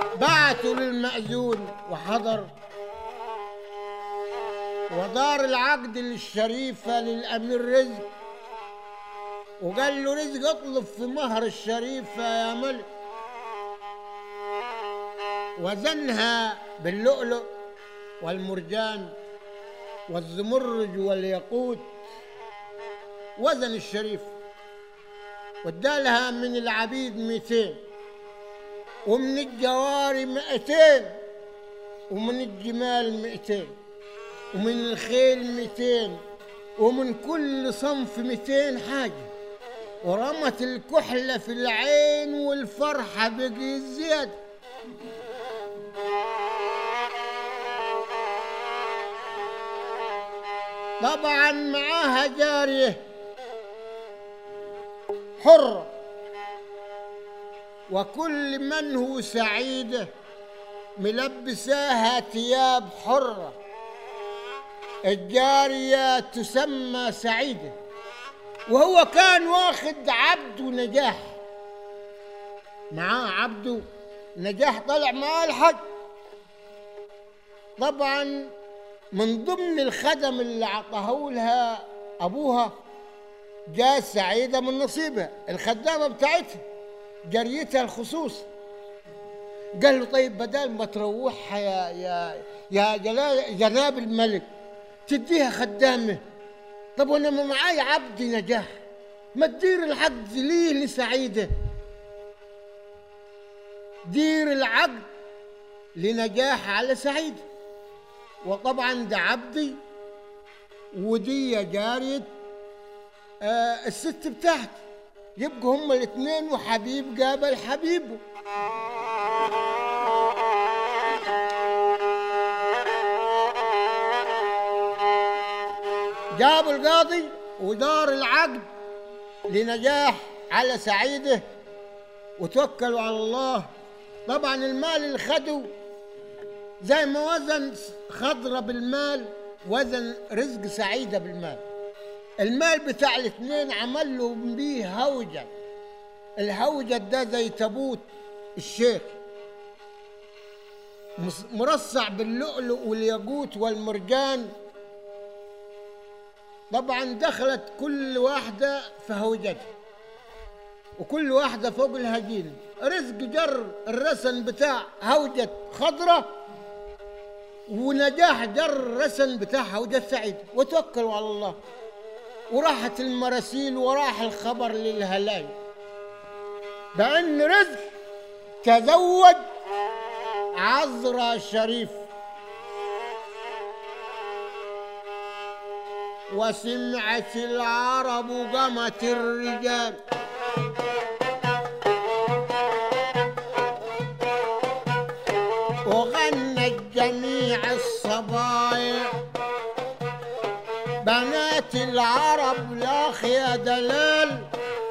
بعتوا للمأذون وحضر ودار العقد للشريفة للأمير رزق وقال له رزق اطلب في مهر الشريفة يا ملك وزنها باللؤلؤ والمرجان والزمرج والياقوت وزن الشريف وادالها من العبيد مئتين ومن الجواري مئتين ومن الجمال مئتين ومن الخيل مئتين ومن كل صنف مئتين حاجة ورمت الكحلة في العين والفرحة بقي زيادة طبعا معاها جارية حرة وكل من هو سعيدة ملبساها ثياب حرة الجارية تسمى سعيدة وهو كان واخد عبده نجاح معاه عبده نجاح طلع معاه الحج طبعا من ضمن الخدم اللي عطاه لها ابوها جاء سعيده من نصيبها الخدامه بتاعتها جريتها الخصوص قال له طيب بدل ما تروحها يا يا يا جلال جناب الملك تديها خدامه طب وانا ما معاي عبدي نجاح ما تدير العقد ليه لسعيده دير العقد لنجاح على سعيده وطبعا ده عبدي ودي جارية آه الست بتاعتي يبقوا هما الاثنين وحبيب قابل حبيبه جابوا القاضي ودار العقد لنجاح على سعيده وتوكلوا على الله طبعا المال اللي خدوا زي ما وزن خضرة بالمال وزن رزق سعيدة بالمال المال بتاع الاثنين عمل له بيه هوجة الهوجة ده زي تابوت الشيخ مس- مرصع باللؤلؤ والياقوت والمرجان طبعا دخلت كل واحدة في هوجتها وكل واحدة فوق الهجين رزق جر الرسن بتاع هوجة خضرة ونجاح جر الرسن بتاع هوجة سعيد وتوكلوا على الله وراحت المراسيل وراح الخبر للهلاي بأن رزق تزوج عذراء الشريف وسمعت العرب قامت الرجال وغنى الجميع الصبايا بنات العرب لاخ يا دلال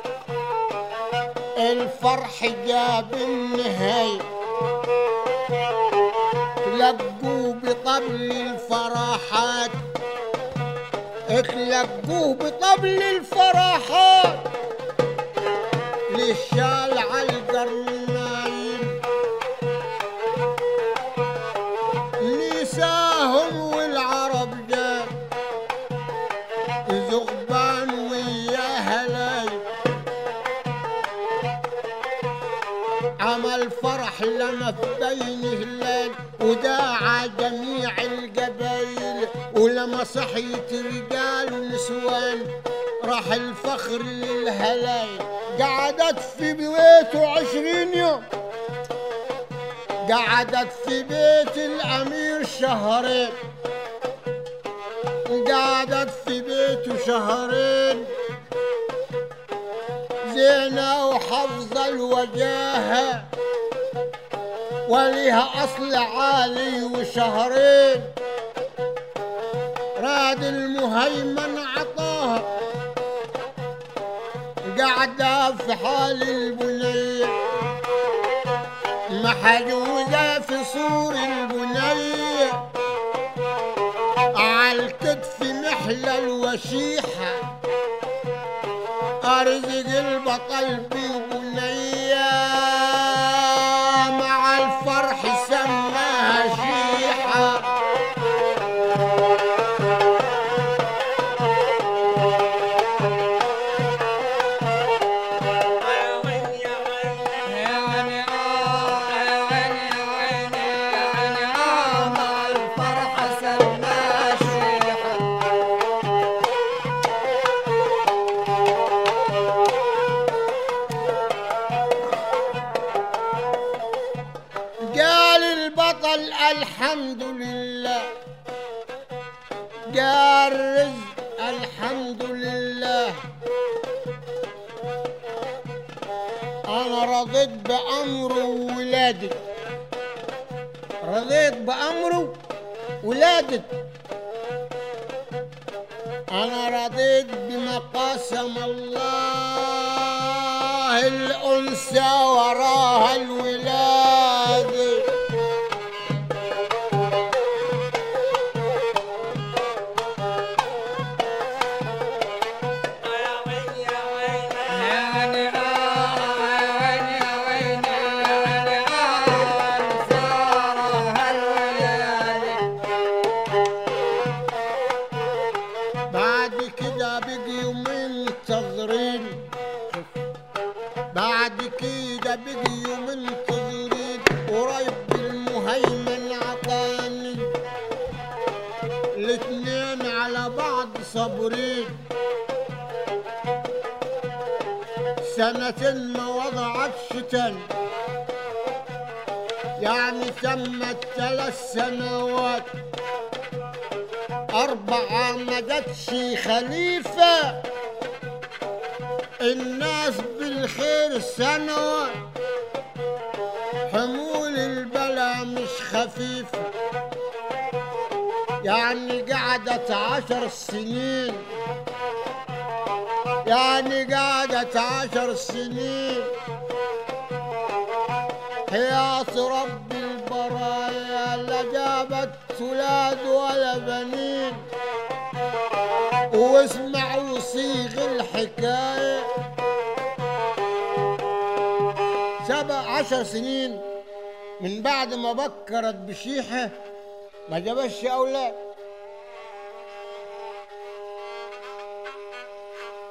الفرح جاب النهاية تلقوا بطبل الفراحات اتلقوه بطبل الفراحات للشال على القرنايم نساهم والعرب جاء زغبان وياها لايم عمل فرح لنا في بين هلال وداعى جميع القبايل ولما صحيت رجال ونسوان راح الفخر للهلايل قعدت في بيته عشرين يوم قعدت في بيت الأمير شهرين قعدت في بيته شهرين زينة وحافظة الوجاهة وليها أصل عالي وشهرين راد المهيمن عطاها قاعدة في حال البنية محجوزة في سور البنية عالكتف محلى الوشيحة أرزق البطل ببنية مع الف الفرح سماها شيحة يعني آه يعني عيني يعني آه مع الفرحة سماها شيحة قال البطل الحمد لله قال رزق الحمد لله أنا رضيت بأمره وولادي رضيت بأمره ولادت أنا رضيت بما قسم الله الأنثى وراها الولادة يعني آه يعني عيني يعني آه زارها الولادة بعد كده بقي يومين منتظرين بعد كده بقي يومين منتظرين قريب المهيمن عطاني الاتنين على بعض صابرين سنتين ما وضعتش تاني يعني تمت ثلاث سنوات أربعة ما جاتش خليفة الناس بالخير سنوات حمول البلا مش خفيفة يعني قعدت عشر سنين يعني قعدت عشر سنين حياة رب البرايا لا جابت ولاد ولا بنين واسمعوا صيغ الحكاية سبع عشر سنين من بعد ما بكرت بشيحة ما جابش أولاد